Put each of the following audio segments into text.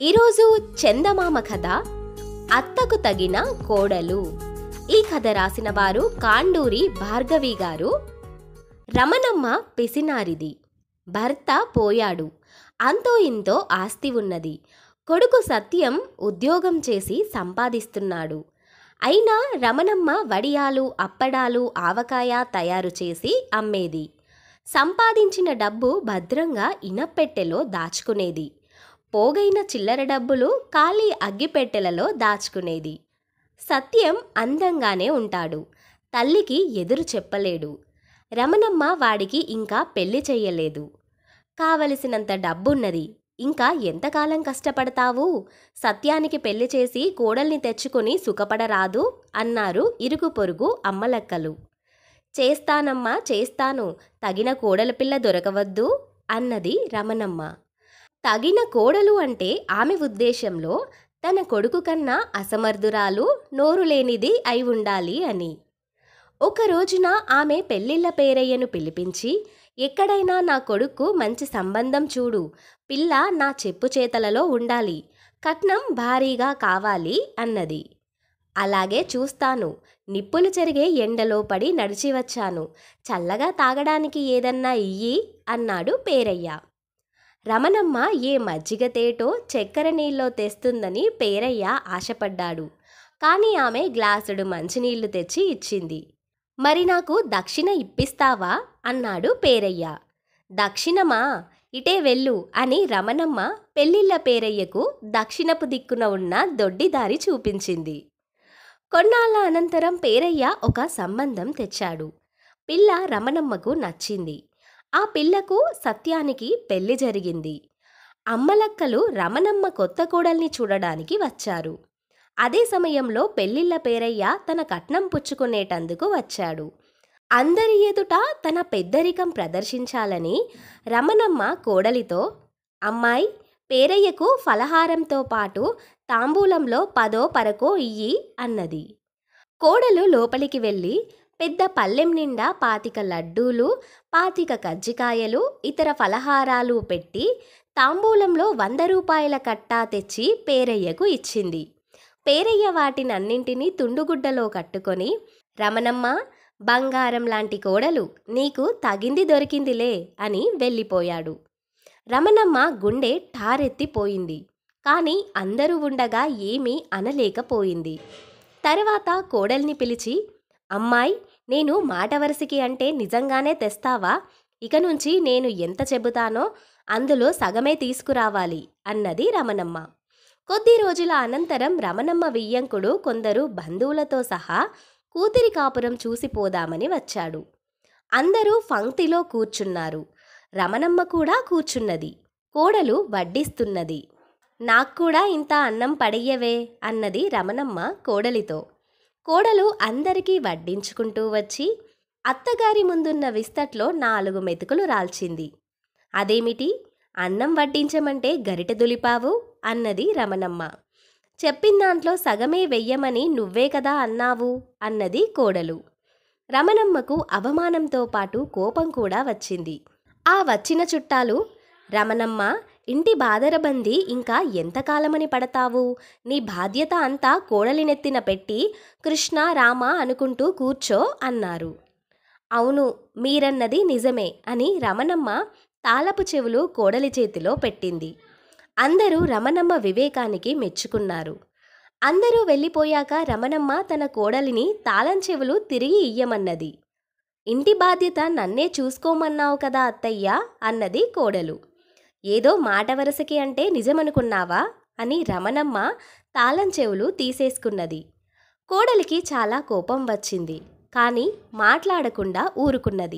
ఈరోజు చందమామ కథ అత్తకు తగిన కోడలు ఈ కథ రాసిన వారు కాండూరి భార్గవి గారు రమణమ్మ పిసినారిది భర్త పోయాడు అంతో ఇంతో ఆస్తి ఉన్నది కొడుకు సత్యం ఉద్యోగం చేసి సంపాదిస్తున్నాడు అయినా రమణమ్మ వడియాలు అప్పడాలు ఆవకాయ తయారు చేసి అమ్మేది సంపాదించిన డబ్బు భద్రంగా ఇనప్పెట్టెలో దాచుకునేది పోగైన చిల్లర డబ్బులు ఖాళీ అగ్గిపెట్టెలలో దాచుకునేది సత్యం అందంగానే ఉంటాడు తల్లికి ఎదురు చెప్పలేడు రమణమ్మ వాడికి ఇంకా పెళ్లి చెయ్యలేదు కావలసినంత డబ్బున్నది ఇంకా ఎంతకాలం కష్టపడతావు సత్యానికి పెళ్లి చేసి కోడల్ని తెచ్చుకొని సుఖపడరాదు అన్నారు ఇరుగు పొరుగు అమ్మలక్కలు చేస్తానమ్మా చేస్తాను తగిన కోడల పిల్ల దొరకవద్దు అన్నది రమణమ్మ తగిన కోడలు అంటే ఆమె ఉద్దేశంలో తన కొడుకు కన్నా అసమర్థురాలు నోరు లేనిది అయి ఉండాలి అని ఒక రోజున ఆమె పెళ్ళిళ్ళ పేరయ్యను పిలిపించి ఎక్కడైనా నా కొడుకు మంచి సంబంధం చూడు పిల్ల నా చెప్పు చేతలలో ఉండాలి కట్నం భారీగా కావాలి అన్నది అలాగే చూస్తాను నిప్పులు చెరిగే ఎండలో పడి నడిచి వచ్చాను చల్లగా తాగడానికి ఏదన్నా ఇయ్యి అన్నాడు పేరయ్య రమణమ్మ ఏ మజ్జిగ తేటో చక్కెర నీళ్ళో తెస్తుందని పేరయ్య ఆశపడ్డాడు కానీ ఆమె గ్లాసుడు మంచినీళ్లు తెచ్చి ఇచ్చింది మరి నాకు దక్షిణ ఇప్పిస్తావా అన్నాడు పేరయ్య దక్షిణమా ఇటే వెళ్ళు అని రమణమ్మ పెళ్ళిళ్ళ పేరయ్యకు దక్షిణపు దిక్కున ఉన్న దొడ్డిదారి చూపించింది కొన్నాళ్ళ అనంతరం పేరయ్య ఒక సంబంధం తెచ్చాడు పిల్ల రమణమ్మకు నచ్చింది ఆ పిల్లకు సత్యానికి పెళ్లి జరిగింది అమ్మలక్కలు రమణమ్మ కొత్త కోడల్ని చూడడానికి వచ్చారు అదే సమయంలో పెళ్ళిళ్ళ పేరయ్య తన కట్నం పుచ్చుకునేటందుకు వచ్చాడు అందరి ఎదుట తన పెద్దరికం ప్రదర్శించాలని రమణమ్మ కోడలితో అమ్మాయి పేరయ్యకు ఫలహారంతో పాటు తాంబూలంలో పదో పరకో ఇయ్యి అన్నది కోడలు లోపలికి వెళ్ళి పెద్ద పల్లెం నిండా పాతిక లడ్డూలు పాతిక కజ్జికాయలు ఇతర ఫలహారాలు పెట్టి తాంబూలంలో వంద రూపాయల కట్టా తెచ్చి పేరయ్యకు ఇచ్చింది పేరయ్య వాటినన్నింటినీ తుండుగుడ్డలో కట్టుకొని రమణమ్మ బంగారం లాంటి కోడలు నీకు తగింది దొరికిందిలే అని వెళ్ళిపోయాడు రమణమ్మ గుండె ఠారెత్తిపోయింది కానీ అందరూ ఉండగా ఏమీ అనలేకపోయింది తర్వాత కోడల్ని పిలిచి అమ్మాయి నేను మాట వరసకి అంటే నిజంగానే తెస్తావా ఇక నుంచి నేను ఎంత చెబుతానో అందులో సగమే తీసుకురావాలి అన్నది రమణమ్మ కొద్ది రోజుల అనంతరం రమణమ్మ వియ్యంకుడు కొందరు బంధువులతో సహా కూతురి కాపురం చూసిపోదామని వచ్చాడు అందరూ పంక్తిలో కూర్చున్నారు రమణమ్మ కూడా కూర్చున్నది కోడలు వడ్డిస్తున్నది నాకు కూడా ఇంత అన్నం పడయ్యవే అన్నది రమణమ్మ కోడలితో కోడలు అందరికీ వడ్డించుకుంటూ వచ్చి అత్తగారి ముందున్న విస్తట్లో నాలుగు మెతుకులు రాల్చింది అదేమిటి అన్నం వడ్డించమంటే గరిటె దులిపావు అన్నది రమణమ్మ చెప్పిన దాంట్లో సగమే వెయ్యమని నువ్వే కదా అన్నావు అన్నది కోడలు రమణమ్మకు అవమానంతో పాటు కోపం కూడా వచ్చింది ఆ వచ్చిన చుట్టాలు రమణమ్మ ఇంటి బాదరబంది ఇంకా ఎంతకాలమని పడతావు నీ బాధ్యత అంతా కోడలినెత్తిన పెట్టి కృష్ణ రామ అనుకుంటూ కూర్చో అన్నారు అవును మీరన్నది నిజమే అని రమణమ్మ తాళపు చెవులు కోడలి చేతిలో పెట్టింది అందరూ రమణమ్మ వివేకానికి మెచ్చుకున్నారు అందరూ వెళ్ళిపోయాక రమణమ్మ తన కోడలిని తాళం చెవులు తిరిగి ఇయ్యమన్నది ఇంటి బాధ్యత నన్నే చూసుకోమన్నావు కదా అత్తయ్య అన్నది కోడలు ఏదో మాట వరసకి అంటే నిజమనుకున్నావా అని రమణమ్మ తాళం చెవులు తీసేసుకున్నది కోడలికి చాలా కోపం వచ్చింది కానీ మాట్లాడకుండా ఊరుకున్నది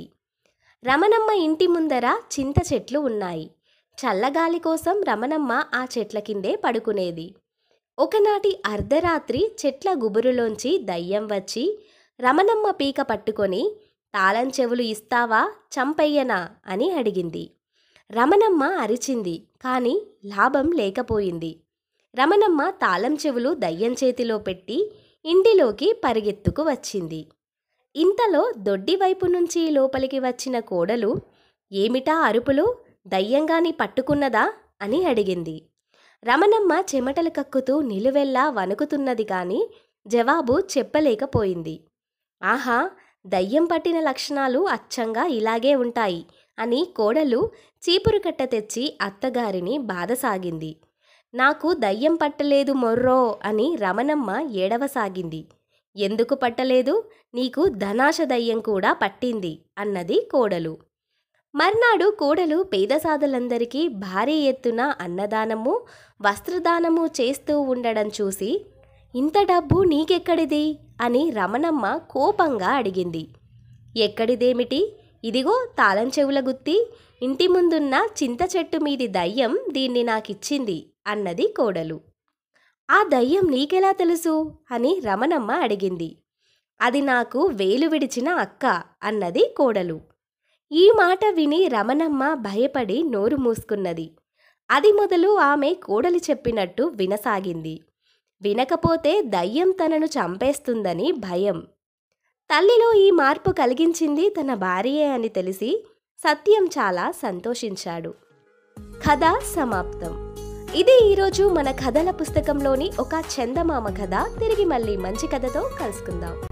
రమణమ్మ ఇంటి ముందర చింత చెట్లు ఉన్నాయి చల్లగాలి కోసం రమణమ్మ ఆ చెట్ల కిందే పడుకునేది ఒకనాటి అర్ధరాత్రి చెట్ల గుబురులోంచి దయ్యం వచ్చి రమణమ్మ పీక పట్టుకొని తాళం చెవులు ఇస్తావా చంపయ్యనా అని అడిగింది రమణమ్మ అరిచింది కానీ లాభం లేకపోయింది రమణమ్మ తాళం చెవులు దయ్యం చేతిలో పెట్టి ఇంటిలోకి పరిగెత్తుకు వచ్చింది ఇంతలో దొడ్డి వైపు నుంచి లోపలికి వచ్చిన కోడలు ఏమిటా అరుపులు దయ్యంగాని పట్టుకున్నదా అని అడిగింది రమణమ్మ చెమటలు కక్కుతూ నిలువెల్లా వణుకుతున్నది కాని జవాబు చెప్పలేకపోయింది ఆహా దయ్యం పట్టిన లక్షణాలు అచ్చంగా ఇలాగే ఉంటాయి అని కోడలు చీపురు కట్ట తెచ్చి అత్తగారిని బాధసాగింది నాకు దయ్యం పట్టలేదు మొర్రో అని రమణమ్మ ఏడవసాగింది ఎందుకు పట్టలేదు నీకు ధనాశ దయ్యం కూడా పట్టింది అన్నది కోడలు మర్నాడు కోడలు పేదసాదులందరికీ భారీ ఎత్తున అన్నదానము వస్త్రదానము చేస్తూ ఉండడం చూసి ఇంత డబ్బు నీకెక్కడిది అని రమణమ్మ కోపంగా అడిగింది ఎక్కడిదేమిటి ఇదిగో తాళం చెవుల గుత్తి ఇంటి ముందున్న చింత చెట్టు మీది దయ్యం దీన్ని నాకిచ్చింది అన్నది కోడలు ఆ దయ్యం నీకెలా తెలుసు అని రమణమ్మ అడిగింది అది నాకు వేలు విడిచిన అక్క అన్నది కోడలు ఈ మాట విని రమణమ్మ భయపడి నోరు మూసుకున్నది అది మొదలు ఆమె కోడలి చెప్పినట్టు వినసాగింది వినకపోతే దయ్యం తనను చంపేస్తుందని భయం తల్లిలో ఈ మార్పు కలిగించింది తన భార్యే అని తెలిసి సత్యం చాలా సంతోషించాడు కథ సమాప్తం ఇది ఈరోజు మన కథల పుస్తకంలోని ఒక చందమామ కథ తిరిగి మళ్ళీ మంచి కథతో కలుసుకుందాం